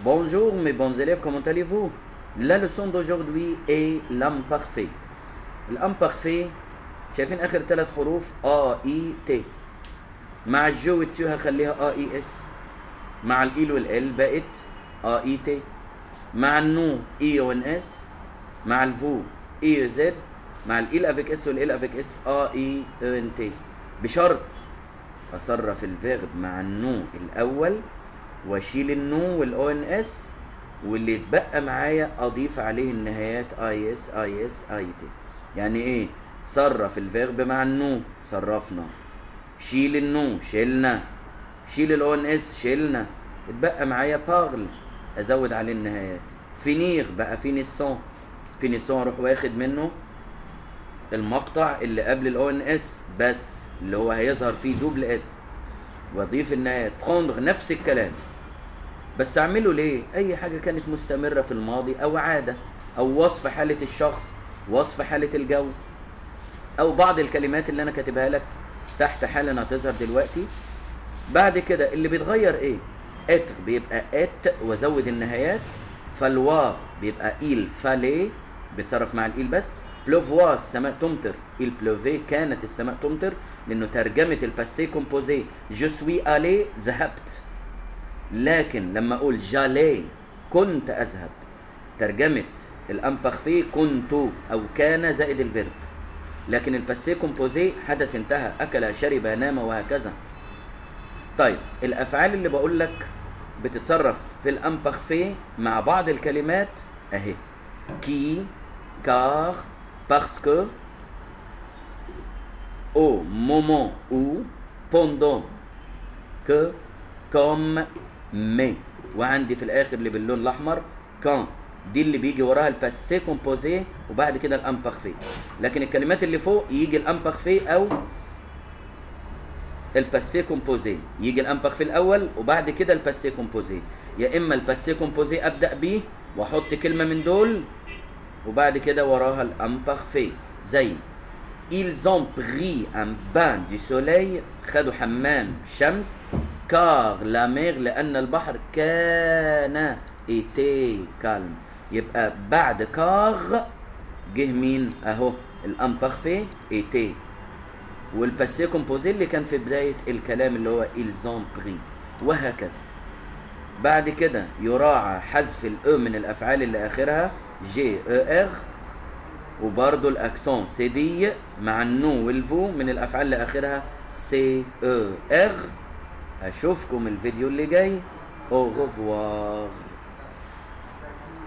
Bonjour mes bons élèves, comment allez-vous La leçon d'aujourd'hui est l'imparfait. الامبارفي شايفين اخر ثلاث حروف ا اي تي مع الجو والتيو هخليها ا اي اس مع الايل والال بقت ا اي تي مع النو اي او ان اس مع الفو اي او زد مع الايل افيك اس والال افيك اس ا اي او ان تي بشرط اصرف الفيرب مع النو الاول واشيل النو والاو ان اس واللي يتبقى معايا اضيف عليه النهايات اي اس اي اس اي تي يعني ايه صرف الفيرب مع النو صرفنا شيل النو شيلنا شيل الاو ان اس شيلنا اتبقى معايا بارل ازود عليه النهايات فينير بقى فينيسون فينيسون اروح واخد منه المقطع اللي قبل الاو ان اس بس اللي هو هيظهر فيه دوبل اس واضيف النهايات بروندر نفس الكلام بستعمله ليه اي حاجه كانت مستمره في الماضي او عاده او وصف حاله الشخص وصف حاله الجو او بعض الكلمات اللي انا كاتبها لك تحت حالا هتظهر دلوقتي بعد كده اللي بيتغير ايه اتر بيبقى ات وازود النهايات فالوار بيبقى il fallait بيتصرف مع الايل بس بلوفوار السماء تمطر il pleuvait كانت السماء تمطر لانه ترجمه الباسي كومبوزي جو سوي الي ذهبت لكن لما اقول جالي كنت اذهب ترجمه الامبارفي كنت او كان زائد الفيرب لكن الباسي كومبوزي حدث انتهى اكل شرب نام وهكذا طيب الافعال اللي بقول لك بتتصرف في الامبارفي مع بعض الكلمات اهي كي كار باسكو au moment où pendant que comme mais وعندي في الاخر اللي باللون الاحمر كان دي اللي بيجي وراها الباسي كومبوزي وبعد كده الامبارفي لكن الكلمات اللي فوق يجي الامبارفي او الباسي كومبوزي يجي الامبارفي الاول وبعد كده الباسي كومبوزي يا اما الباسي كومبوزي ابدا بيه واحط كلمه من دول وبعد كده وراها الامبارفي زي ils ont pris un bain du soleil خدوا حمام شمس car la mer لأن البحر كان était calme يبقى بعد كار جه مين اهو الامبارفي était والباسي كومبوزي اللي كان في بداية الكلام اللي هو ils ont pris وهكذا بعد كده يراعى حذف الاو من الافعال اللي اخرها جي او ار وبرضه الاكسون سي دي مع النو والفو من الافعال اللي اخرها سي او ار اشوفكم الفيديو اللي جاي au revoir